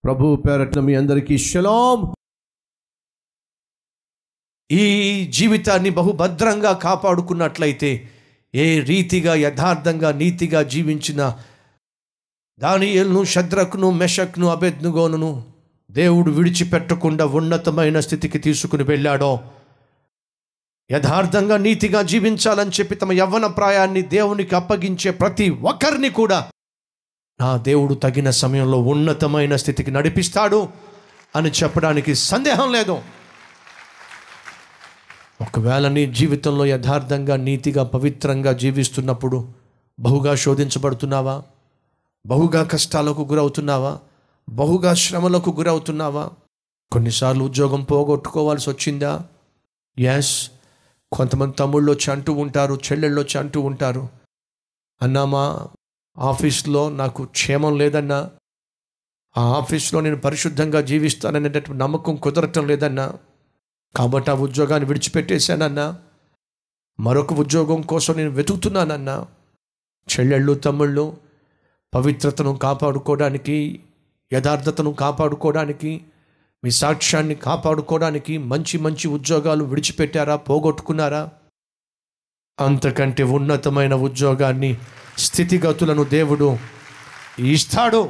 ప్రభు పేరట్న మీ అందరికీ షలాం ఈ జీవితాన్ని బహుభద్రంగా కాపాడుకున్నట్లయితే ఏ రీతిగా యథార్థంగా నీతిగా జీవించిన దానియల్ను శద్రకును మెషక్ను అభెజ్ఞగోనును దేవుడు విడిచిపెట్టకుండా ఉన్నతమైన స్థితికి తీసుకుని వెళ్ళాడో యథార్థంగా నీతిగా జీవించాలని చెప్పి తమ యవ్వన ప్రాయాన్ని దేవునికి అప్పగించే ప్రతి ఒక్కరిని కూడా నా దేవుడు తగిన సమయంలో ఉన్నతమైన స్థితికి నడిపిస్తాడు అని చెప్పడానికి సందేహం లేదు ఒకవేళ నీ జీవితంలో యథార్థంగా నీతిగా పవిత్రంగా జీవిస్తున్నప్పుడు బహుగా శోధించబడుతున్నావా బహుగా కష్టాలకు గురవుతున్నావా బహుగా శ్రమలకు గురవుతున్నావా కొన్నిసార్లు ఉద్యోగం పోగొట్టుకోవాల్సి వచ్చిందా ఎస్ కొంతమంది తమ్ముళ్ళు వచ్చి అంటూ ఉంటారు చెల్లెళ్ళు వచ్చి అంటూ ఉంటారు అన్నామా ఆఫీస్లో నాకు క్షేమం లేదన్నా ఆ ఆఫీస్లో నేను పరిశుద్ధంగా జీవిస్తాననేటటువంటి నమ్మకం కుదరటం లేదన్నా కాబట్టి ఆ ఉద్యోగాన్ని విడిచిపెట్టేశానన్నా మరొక ఉద్యోగం కోసం నేను వెతుకుతున్నానన్నా చెల్లెళ్ళు తమ్ముళ్ళు పవిత్రతను కాపాడుకోవడానికి యథార్థతను కాపాడుకోవడానికి మీ సాక్ష్యాన్ని కాపాడుకోవడానికి మంచి మంచి ఉద్యోగాలు విడిచిపెట్టారా పోగొట్టుకున్నారా అంతకంటే ఉన్నతమైన ఉద్యోగాన్ని స్థితిగతులను దేవుడు ఇస్తాడు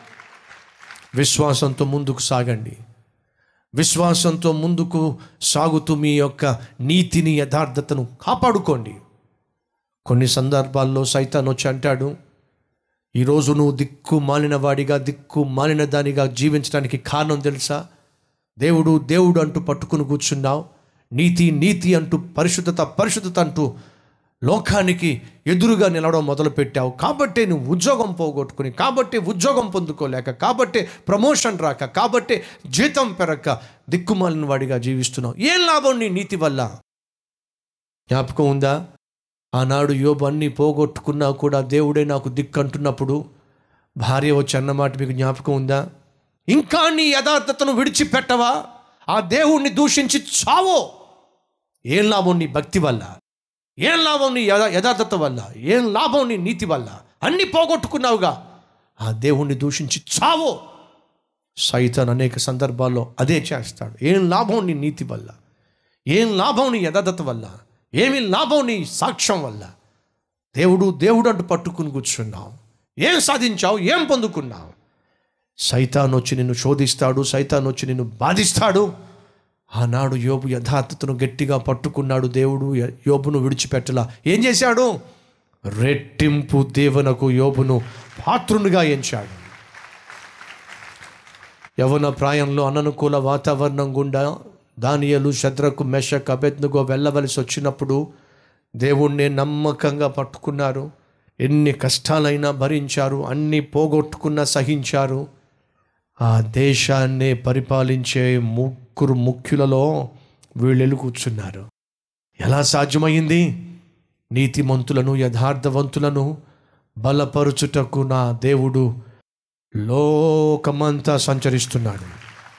విశ్వాసంతో ముందుకు సాగండి విశ్వాసంతో ముందుకు సాగుతూ మీ యొక్క నీతిని యథార్థతను కాపాడుకోండి కొన్ని సందర్భాల్లో సైతాన్ వచ్చి అంటాడు ఈరోజు నువ్వు దిక్కు మాలిన వాడిగా దిక్కు మాలిన దానిగా జీవించడానికి కారణం తెలుసా దేవుడు దేవుడు అంటూ పట్టుకుని కూర్చున్నావు నీతి నీతి అంటూ పరిశుద్ధత పరిశుద్ధత అంటూ లోకానికి ఎదురుగా నిలవడం మొదలుపెట్టావు కాబట్టే నువ్వు ఉద్యోగం పోగొట్టుకుని కాబట్టే ఉద్యోగం పొందుకోలేక కాబట్టే ప్రమోషన్ రాక కాబట్టే జీతం పెరగక దిక్కుమాలిన వాడిగా జీవిస్తున్నావు ఏం లాభం నీ నీతి వల్ల జ్ఞాపకం ఉందా ఆనాడు యోబు అన్నీ పోగొట్టుకున్నా కూడా దేవుడే నాకు దిక్కు అంటున్నప్పుడు భార్య వచ్చి అన్నమాట మీకు జ్ఞాపకం ఉందా ఇంకా నీ యథార్థతను విడిచిపెట్టవా ఆ దేవుణ్ణి దూషించి చావో ఏం లాభం నీ భక్తి వల్ల ఏం లాభం నీ యథా యథార్థత వల్ల ఏం లాభం నీ నీతి వల్ల అన్నీ పోగొట్టుకున్నావుగా ఆ దేవుణ్ణి దూషించి చావో సైతాన్ అనేక సందర్భాల్లో అదే చేస్తాడు ఏం లాభం నీ నీతి వల్ల ఏం లాభం నీ యథార్థత వల్ల ఏమి లాభం నీ సాక్ష్యం వల్ల దేవుడు దేవుడు అంటూ పట్టుకుని కూర్చున్నావు ఏం సాధించావు ఏం పొందుకున్నావు సైతాన్ వచ్చి నిన్ను శోధిస్తాడు సైతాన్ వచ్చి నిన్ను బాధిస్తాడు ఆనాడు యోబు యథార్థతను గట్టిగా పట్టుకున్నాడు దేవుడు య- యోబును విడిచిపెట్టలా ఏం చేశాడు రెట్టింపు దేవునకు యోబును పాత్రునిగా ఎంచాడు యవన ప్రాయంలో అననుకూల వాతావరణం గుండా దానియలు శద్రకు మెషక్ అభెజ్ఞగో వెళ్ళవలసి వచ్చినప్పుడు దేవుణ్ణి నమ్మకంగా పట్టుకున్నారు ఎన్ని కష్టాలైనా భరించారు అన్ని పోగొట్టుకున్నా సహించారు ఆ దేశాన్నే పరిపాలించే ముగ్గురు ముఖ్యులలో వీళ్ళు కూర్చున్నారు ఎలా సాధ్యమైంది నీతిమంతులను యథార్థవంతులను బలపరుచుటకు నా దేవుడు లోకమంతా సంచరిస్తున్నాడు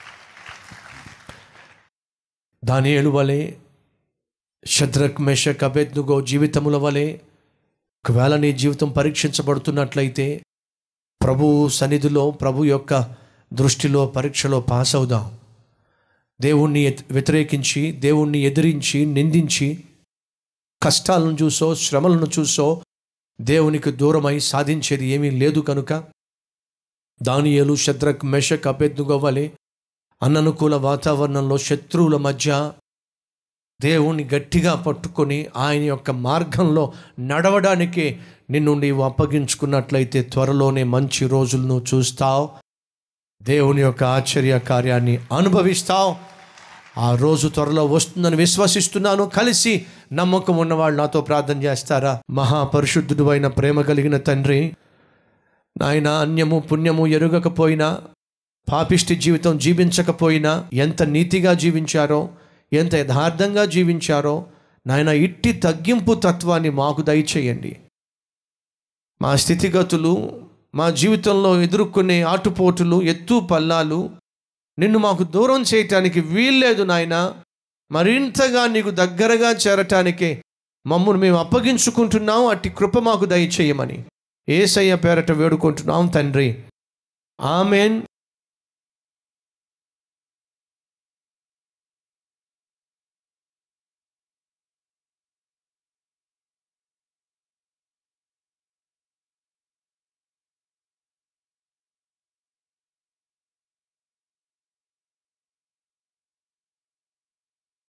దానియేలు వలె శద్రక్ మెషక్ అభెజ్ఞగో జీవితముల వలె ఒకవేళ నీ జీవితం పరీక్షించబడుతున్నట్లయితే ప్రభు సన్నిధిలో ప్రభు యొక్క దృష్టిలో పరీక్షలో పాస్ అవుదాం దేవుణ్ణి ఎత్- వ్యతిరేకించి దేవుణ్ణి ఎదిరించి నిందించి కష్టాలను చూసో శ్రమలను చూసో దేవునికి దూరమై సాధించేది ఏమీ లేదు కనుక దానియేలు శద్రక్ మెషక్ అభెజ్ఞగో వలె అననుకూల వాతావరణంలో శత్రువుల మధ్య దేవుణ్ణి గట్టిగా పట్టుకొని ఆయన యొక్క మార్గంలో నడవడానికి నిన్ను నీవు అప్పగించుకున్నట్లయితే త్వరలోనే మంచి రోజులను చూస్తావు దేవుని యొక్క ఆశ్చర్య కార్యాన్ని అనుభవిస్తావు ఆ రోజు త్వరలో వస్తుందని విశ్వసిస్తున్నాను కలిసి నమ్మకం ఉన్నవాళ్ళు నాతో ప్రార్థన చేస్తారా మహాపరిశుద్ధుడు అయిన ప్రేమ కలిగిన తండ్రి నాయన అన్యము పుణ్యము ఎరుగకపోయినా పాపిష్టి జీవితం జీవించకపోయినా ఎంత నీతిగా జీవించారో ఎంత యథార్థంగా జీవించారో నాయన ఇట్టి తగ్గింపు తత్వాన్ని మాకు దయచేయండి మా స్థితిగతులు మా జీవితంలో ఎదుర్కొనే ఆటుపోటులు ఎత్తు పల్లాలు నిన్ను మాకు దూరం చేయటానికి వీల్లేదు నాయన మరింతగా నీకు దగ్గరగా చేరటానికే మమ్మల్ని మేము అప్పగించుకుంటున్నాం అట్టి కృప మాకు దయచేయమని ఏసయ్య పేరట వేడుకుంటున్నాం తండ్రి ఆమెన్